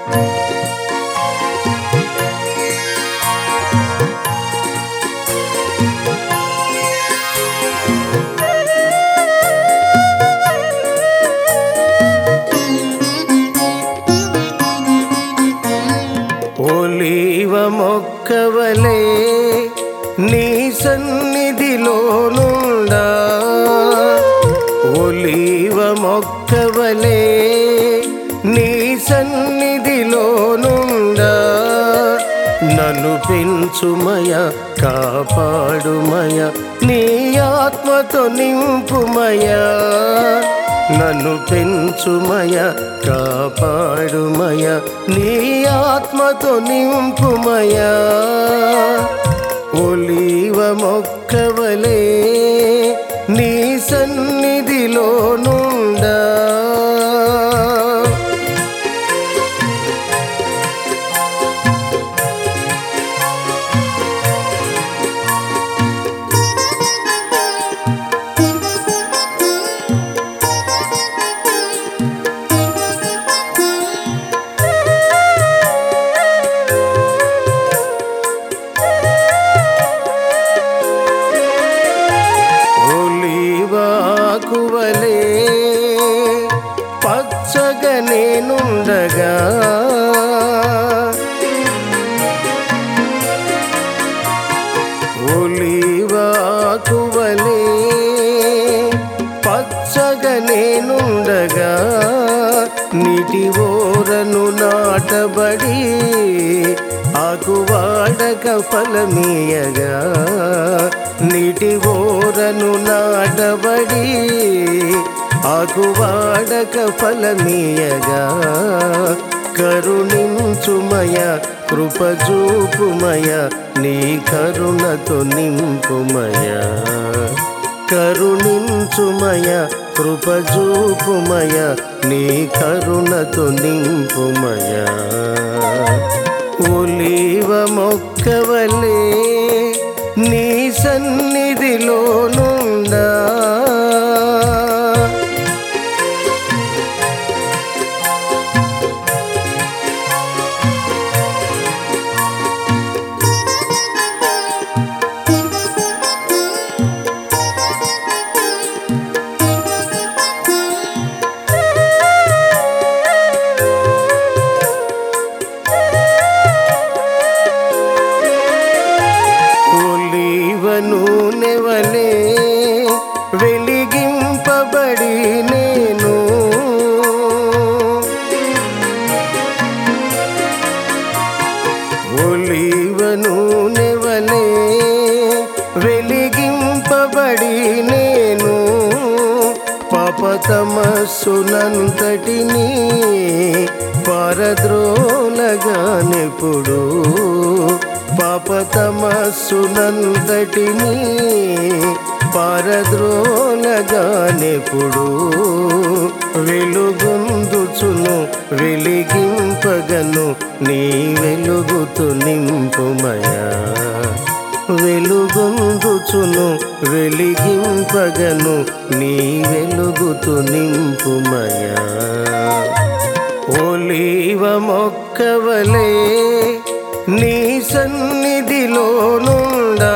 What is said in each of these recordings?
ఒలీవ మొక్కవలే నీ సన్నిధిలో నుండా ఒలీవ మొక్కవలే నీ సన్నిధిలో నుండా నన్ను పెంచుమయ కాపాడుమయ నీ ఆత్మతో నింపుమయ నన్ను పెంచుమయ కాపాడుమయ నీ ఆత్మతో నింపుమయ ఒలీవ మొక్కవలే నీ సన్నిధిలో నుండా ఒలీవాకువలే పచ్చగా నేనుండగా ఒలీవాకువలే పచ్చగా నేనుండగా నీటి ఓరను నాటబడి ఆకువాడక ఫలమీయగా నీటి ఓరను నాటబడి ఆకువాడక ఫలమీయగా కరుణించుమయ కృపజూపుమయ నీ కరుణతో నింపుమయ కరుణించుమయ కృపజూపుమయ నీ కరుణతో నింపుమయ ఒలీవ మొక్కవలే నీ సన్నిధిలో నుండా ఒలీవ నూనెవలే వెలిగింపబడి నేను ఒలీవ నూనెవలే వెలిగింపబడి నేను పాపతమస్సునంతటిని పరద్రోలగానెప్పుడు పాపతమస్సునంతటిని పరద్రోలగానెప్పుడు వెలుగొందుచును వెలిగింపగను నీ వెలుగుతు నింపుమయా వెలుగొందుచును వెలిగింపగను నీ వెలుగుతు నింపుమయా ఒలీవ మొక్కవలే నీ సన్నిధిలో నుండా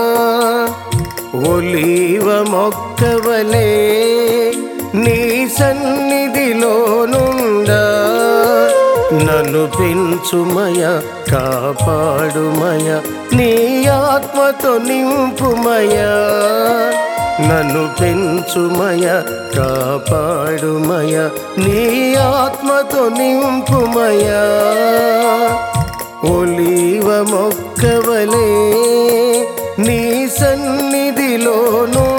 ఒలీవ మొక్కవలే నీ సన్నిధిలో నుండా నన్ను పెంచుమయ కాపాడుమయ నీ ఆత్మతో నింపుమయ నన్ను పెంచుమయ కాపాడుమయ నీ ఆత్మతో నింపుమయ ఒలీవ మొక్కవలే నీ సన్నిధిలో నుండా